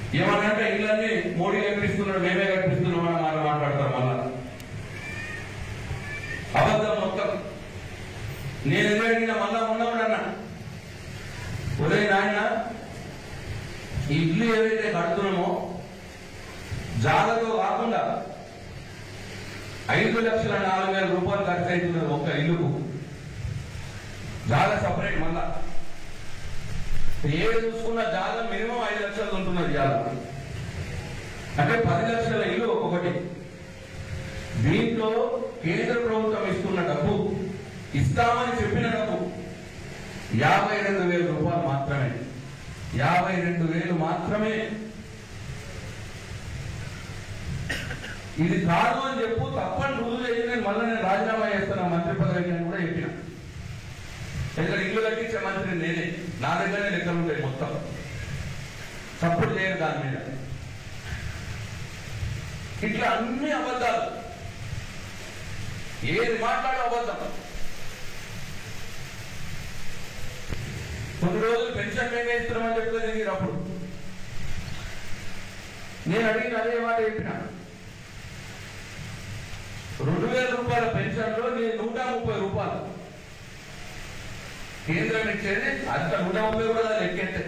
ఏమన్నంటే ఇళ్ళన్నీ మోడీ కనిపిస్తున్నాడు మేమే కనిపిస్తున్నాం అని మాట మాట్లాడతారు మళ్ళా అబద్ధం మొత్తం నేను ఎందుకు అడిగినా మళ్ళా ఉన్నామన్నా ఉదయం నాయన ఈ ఇల్లు ఏదైతే కడుతున్నామో జాగతో కాకుండా ఐదు లక్షల నాలుగు వేల రూపాయలు ఖర్చు అవుతున్నది ఒక్క ఇల్లుకు జాగ సపరేట్ మళ్ళా ఏది చూసుకున్న జాగ మినిమం ఐదు లక్షలు ఉంటున్నది జాగ అంటే పది లక్షల ఇల్లు ఒక్కొక్కటి దీంట్లో కేంద్ర ప్రభుత్వం ఇస్తున్న డబ్బు ఇస్తామని చెప్పిన డబ్బు యాభై రెండు వేల రూపాయలు మాత్రమే యాభై రెండు వేలు మాత్రమే ఇది కాదు అని చెప్పు తప్పని రుజువు చేసి నేను మళ్ళీ నేను రాజీనామా చేస్తున్నా మంత్రి పదవికి అని కూడా చెప్పిన ఎందుకంటే ఇల్లు కట్టించే మంత్రి నేనే నా దగ్గరనే లెక్కలు ఉంటాయి మొత్తం తప్పుడు చేయరు దాని మీద ఇట్లా అన్ని అబద్ధాలు ఏది మాట్లాడే అబద్ధం కొన్ని రోజులు పెన్షన్ మేమే ఇస్తున్నామని చెప్తుంది మీరు అప్పుడు నేను అడిగిన అదే మాట చెప్పిన రెండు వేల రూపాయల పెన్షన్ లో నేను నూట ముప్పై రూపాయలు కేంద్రం ఇచ్చేది అంత నూట ముప్పై కూడా లెక్కెత్తే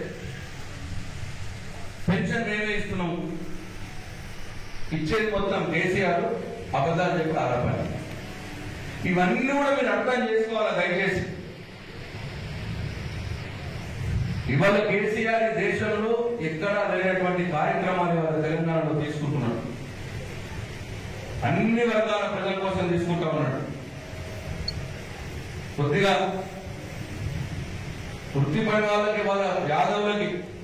పెన్షన్ మేమే ఇస్తున్నాము ఇచ్చేది మొత్తం కేసీఆర్ అబద్ధాలు చెప్పి ఆరోపణ ఇవన్నీ కూడా మీరు అర్థం చేసుకోవాలి దయచేసి ఇవాళ కేసీఆర్ ఈ దేశంలో ఎక్కడా లేనటువంటి కార్యక్రమాలు ఇవాళ తెలంగాణలో తీసుకుంటున్నాడు అన్ని వర్గాల ప్రజల కోసం తీసుకుంటా ఉన్నాడు కొద్దిగా వృత్తిపడిన వాళ్ళకి వాళ్ళ యాదవులకి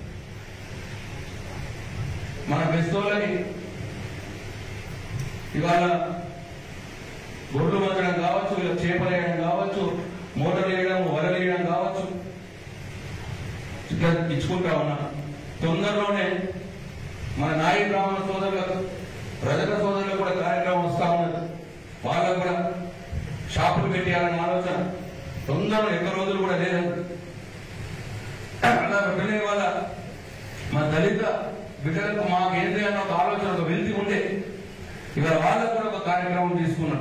మన బెస్తోళ్ళకి ఇవాళ గొడ్లు మద్దడం కావచ్చు ఇలా చేపలు వేయడం కావచ్చు మోటార్లు వేయడం వలలు వేయడం కావచ్చు ఇట్లా ఇచ్చుకుంటా ఉన్నా తొందరలోనే మన నాయ బ్రాహ్మణ సోదరులకు ప్రజల సోదరులకు కూడా కార్యక్రమం వస్తా ఉన్నది వాళ్ళకు కూడా షాపులు పెట్టేయాలనే ఆలోచన తొందరలో ఎక్కువ రోజులు కూడా లేదు అలా పెట్టిన వాళ్ళ మా దళిత బిడ్డలకు మాకేంటి అన్న ఒక ఆలోచన ఒక వెళ్తి ఉండే ఇవాళ వాళ్ళకు కూడా ఒక కార్యక్రమం తీసుకున్నాం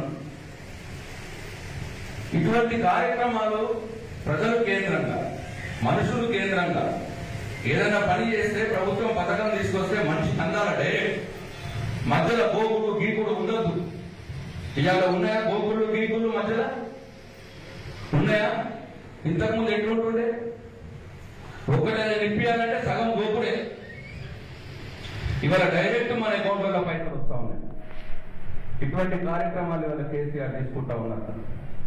ఇటువంటి కార్యక్రమాలు ప్రజలు కేంద్రంగా మనుషులు కేంద్రంగా ఏదైనా పని చేస్తే ప్రభుత్వం పథకం తీసుకొస్తే మనిషి అందాల డైరెక్ట్ మధ్యలో గోకుడు గీకుడు ఉండొద్దు ఇవాళ ఉన్నాయా గోకుళ్ళు గీకుళ్ళు మధ్యలో ఉన్నాయా ఇంతకుముందు ఎట్లుంటుండే ఒక్కటే నింపియాలంటే సగం గోకుడే ఇవాళ డైరెక్ట్ మన అకౌంట్లలో పైసలు వస్తా ఉన్నాయి ఇటువంటి కార్యక్రమాలు ఇవాళ కేసీఆర్ తీసుకుంటా ఉన్నారు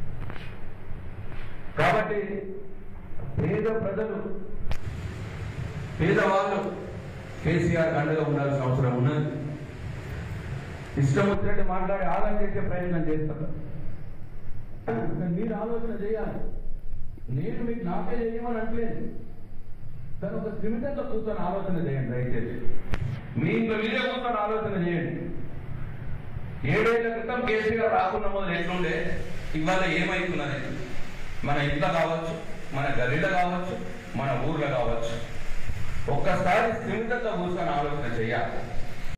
కాబట్టి పేద ప్రజలు పేదవాళ్ళు కేసీఆర్ అండగా ఉండాల్సిన అవసరం ఉన్నది ఇష్టం వచ్చినట్టు మాట్లాడి ఆలోచన చేసే ప్రయత్నం చేస్తారు మీరు ఆలోచన చేయాలి నేను మీకు నాకే చేయమని అనట్లేదు తను ఒక క్రిమినల్లో కూర్చొని ఆలోచన చేయండి దయచేసి మీ ఇంట్లో మీరే కూర్చొని ఆలోచన చేయండి ఏడేళ్ల క్రితం కేసీఆర్ రాకుండా మొదలు ఎట్లుండే ఇవాళ ఏమైతున్నది మన ఇంట్లో కావచ్చు మన గల్లీలో కావచ్చు మన ఊర్లో కావచ్చు ఒక్కసారి స్థిమితంగా కూర్చొని ఆలోచన చేయాలి